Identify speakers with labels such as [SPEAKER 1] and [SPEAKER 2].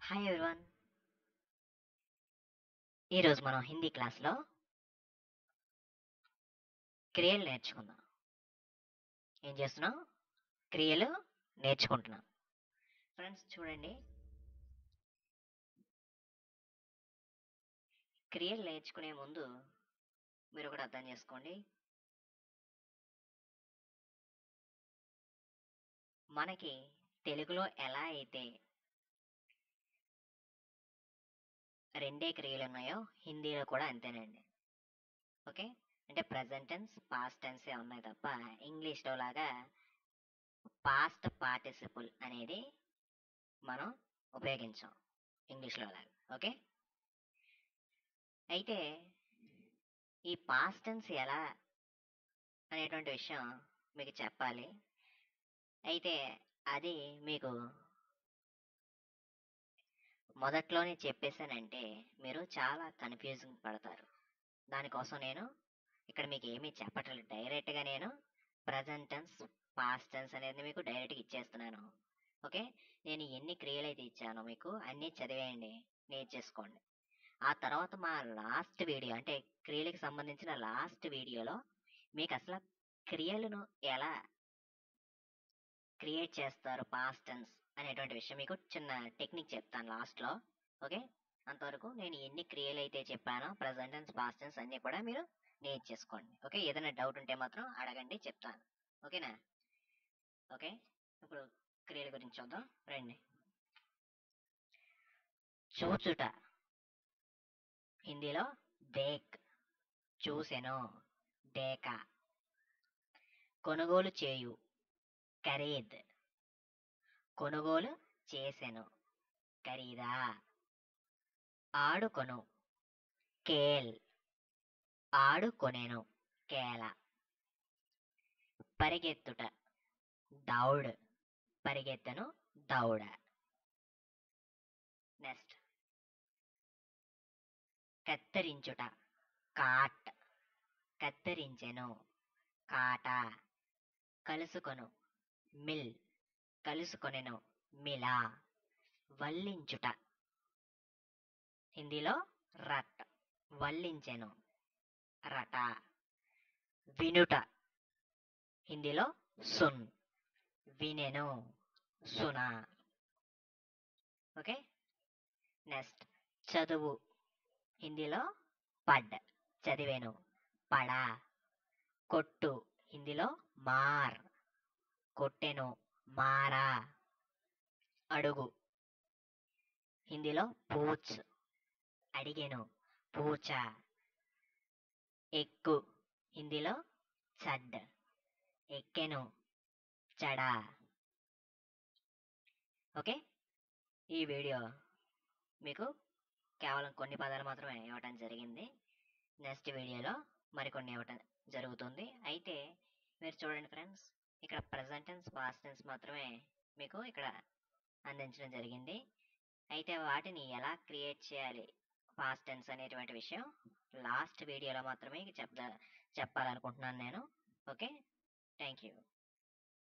[SPEAKER 1] hi everyone ఈరోజు మనం హిందీ క్లాస్లో క్రియలు నేర్చుకుందాం ఏం చేస్తున్నాం క్రియలు నేర్చుకుంటున్నాం ఫ్రెండ్స్ చూడండి క్రియలు నేర్చుకునే ముందు మీరు ఒకటి అర్థం చేసుకోండి మనకి తెలుగులో ఎలా అయితే రెండే క్రియలు ఉన్నాయో హిందీలో కూడా అంతేనండి ఓకే అంటే ప్రజెంట్ టెన్స్ పాస్ట్ టెన్సే ఉన్నాయి తప్ప ఇంగ్లీష్లో లాగా పాస్ట్ పార్టిసిపుల్ అనేది మనం ఉపయోగించాం ఇంగ్లీష్లో లాగా ఓకే అయితే ఈ పాస్ట్ టెన్స్ ఎలా అనేటువంటి విషయం మీకు చెప్పాలి అయితే అది మీకు మొదట్లోనే చెప్పేశానంటే మీరు చాలా కన్ఫ్యూజింగ్ పడతారు దానికోసం నేను ఇక్కడ మీకు ఏమీ చెప్పట్లేదు డైరెక్ట్గా నేను ప్రజెంట్ టెన్స్ పాస్ట్ టెన్స్ అనేది మీకు డైరెక్ట్గా ఇచ్చేస్తున్నాను ఓకే నేను ఎన్ని క్రియలు అయితే ఇచ్చానో మీకు అన్నీ చదివేయండి నేర్చేసుకోండి ఆ తర్వాత మా లాస్ట్ వీడియో అంటే క్రియలకు సంబంధించిన లాస్ట్ వీడియోలో మీకు అసలు క్రియలను ఎలా క్రియేట్ చేస్తారు పాస్ట్ టెన్స్ అనేటువంటి విషయం మీకు చిన్న టెక్నిక్ చెప్తాను లాస్ట్లో ఓకే అంతవరకు నేను ఎన్ని క్రియలు అయితే చెప్పానో ప్రజెంట్ టెన్స్ పాస్ట్ టెన్స్ అన్నీ కూడా మీరు నేర్చేసుకోండి ఓకే ఏదైనా డౌట్ ఉంటే మాత్రం అడగండి చెప్తాను ఓకేనా ఓకే ఇప్పుడు క్రియల గురించి చూద్దాం రండి చూచుట హిందీలో దేక్ చూసెను దేక కొనుగోలు చేయు ఖరీద్ కొనుగోలు చేసెను ఖరీదా ఆడుకొను కేల్ ఆడుకొనెను కేల పరిగెత్తుట దౌడ్ పరిగెత్తను దౌడ నెక్స్ట్ కత్తిరించుట కాట్ కత్తిరించెను కాట కలుసుకొను మిల్ కలుసుకొనెను మిలా వల్లించుట హిందీలో రట్ వల్లించెను రట వినుట హిందీలో సున్ వినెను సున ఓకే నెక్స్ట్ చదువు హిందీలో పడ్ చదివాను పడ కొట్టు హిందీలో మార్ కొట్టెను మారా అడుగు హిందీలో పూచ్ అడిగెను పూచ ఎక్కు హిందీలో చడ్ ఎక్కెను చడ ఓకే ఈ వీడియో మీకు కేవలం కొన్ని పదాలు మాత్రమే ఇవ్వటం జరిగింది నెక్స్ట్ వీడియోలో మరికొన్ని ఇవ్వటం జరుగుతుంది అయితే మీరు చూడండి ఫ్రెండ్స్ ఇక్కడ ప్రజెంట్ టెన్స్ పాస్ట్ టెన్స్ మాత్రమే మీకు ఇక్కడ అందించడం జరిగింది అయితే వాటిని ఎలా క్రియేట్ చేయాలి పాస్ట్ టెన్స్ అనేటువంటి విషయం లాస్ట్ వీడియోలో మాత్రమే చెప్దా చెప్పాలనుకుంటున్నాను నేను ఓకే థ్యాంక్ యూ